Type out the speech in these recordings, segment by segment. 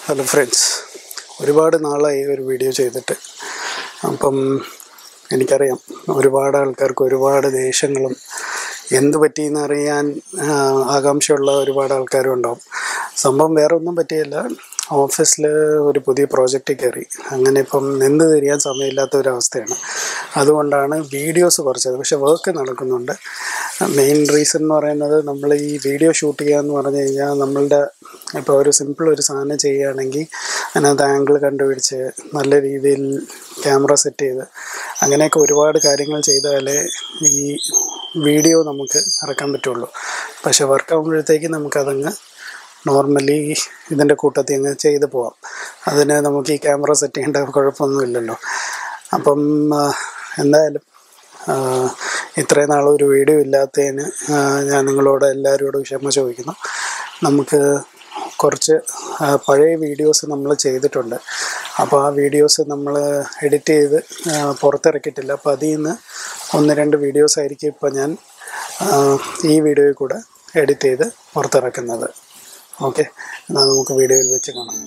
hello friends ഒരുപാട് നാളായി ഒരു വീഡിയോ ചെയ്തിട്ട് അപ്പം എനിക്കറിയാം ഒരുപാട് ആൾക്കാർക്ക് ഒരുപാട് ദേഷ്യങ്ങളും എന്ത് പറ്റിയെന്ന് അറിയാൻ ആ, ആകാംക്ഷയുള്ള ഒരുപാട് ആൾക്കാരും ഉണ്ടാവും സംഭവം വേറെ ഒന്നും പറ്റിയല്ല ഓഫീസിൽ ഒരു പുതിയ പ്രോജക്റ്റ് കയറി അങ്ങനെ ഇപ്പം നിന്ന് തിരിയാൻ സമയമില്ലാത്ത ഒരവസ്ഥയാണ് അതുകൊണ്ടാണ് വീഡിയോസ് കുറച്ചത് പക്ഷെ വർക്ക് നടക്കുന്നുണ്ട് മെയിൻ റീസൺ എന്ന് പറയുന്നത് നമ്മൾ ഈ വീഡിയോ ഷൂട്ട് ചെയ്യുക എന്ന് പറഞ്ഞു കഴിഞ്ഞാൽ നമ്മളുടെ ഇപ്പോൾ ഒരു സിമ്പിൾ ഒരു സാധനം ചെയ്യുകയാണെങ്കിൽ അതിനകത്ത് ആംഗിൾ കണ്ടുപിടിച്ച് നല്ല രീതിയിൽ ക്യാമറ സെറ്റ് ചെയ്ത് അങ്ങനെയൊക്കെ ഒരുപാട് കാര്യങ്ങൾ ചെയ്താലേ ഈ വീഡിയോ നമുക്ക് ഇറക്കാൻ പറ്റുള്ളൂ പക്ഷെ വർക്ക് ആകുമ്പോഴത്തേക്ക് നമുക്കതങ്ങ് നോർമലി ഇതിൻ്റെ കൂട്ടത്തിൽ അങ്ങ് ചെയ്ത് പോവാം അതിന് നമുക്ക് ഈ ക്യാമറ സെറ്റ് ചെയ്യേണ്ട കുഴപ്പമൊന്നുമില്ലല്ലോ അപ്പം ആ, എന്തായാലും ആ, ഇത്രയും നാൾ ഒരു വീഡിയോ ഇല്ലാത്തതിന് ആ, ഞാൻ നിങ്ങളോട് എല്ലാവരോടും ക്ഷമ ചോദിക്കുന്നു നമുക്ക് കുറച്ച് ആ, പഴയ വീഡിയോസ് നമ്മൾ ചെയ്തിട്ടുണ്ട് അപ്പോൾ ആ വീഡിയോസ് നമ്മൾ എഡിറ്റ് ചെയ്ത് ആ, പുറത്തിറക്കിയിട്ടില്ല അപ്പോൾ അതിൽ നിന്ന് ഒന്ന് രണ്ട് വീഡിയോസ് ആയിരിക്കും ഇപ്പോൾ ഞാൻ ആ, ഈ വീഡിയോയിൽ കൂടെ എഡിറ്റ് ചെയ്ത് പുറത്തിറക്കുന്നത് ഓക്കെ എന്നാൽ നമുക്ക് വീഡിയോയിൽ വെച്ച് കാണാം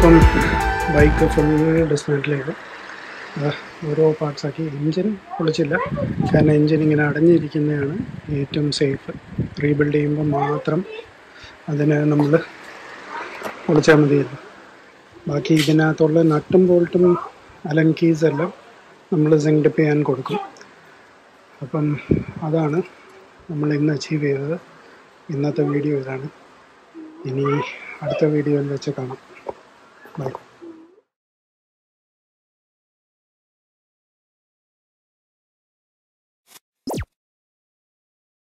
നമ്മളിപ്പം ബൈക്ക് ഫുൾ ഡിസ്മാൻറ്റിൽ ചെയ്തു ദാ ഓരോ പാർട്സാക്കി എൻജിൻ പൊളിച്ചില്ല കാരണം എൻജിൻ ഇങ്ങനെ അടഞ്ഞിരിക്കുന്നതാണ് ഏറ്റവും സേഫ് റീബിൽഡ് ചെയ്യുമ്പോൾ മാത്രം അതിന് നമ്മൾ പൊളിച്ചാൽ മതിയല്ലോ ബാക്കി ഇതിനകത്തുള്ള നട്ടും ബോൾട്ടും അലൻ കീസ് എല്ലാം നമ്മൾ സിങ്ഡപ്പ് ചെയ്യാൻ കൊടുക്കും അപ്പം അതാണ് നമ്മൾ ഇന്ന് അച്ചീവ് ചെയ്തത് ഇന്നത്തെ വീഡിയോ ഇതാണ് ഇനി അടുത്ത വീഡിയോയിൽ വെച്ച് കാണാം ബൈ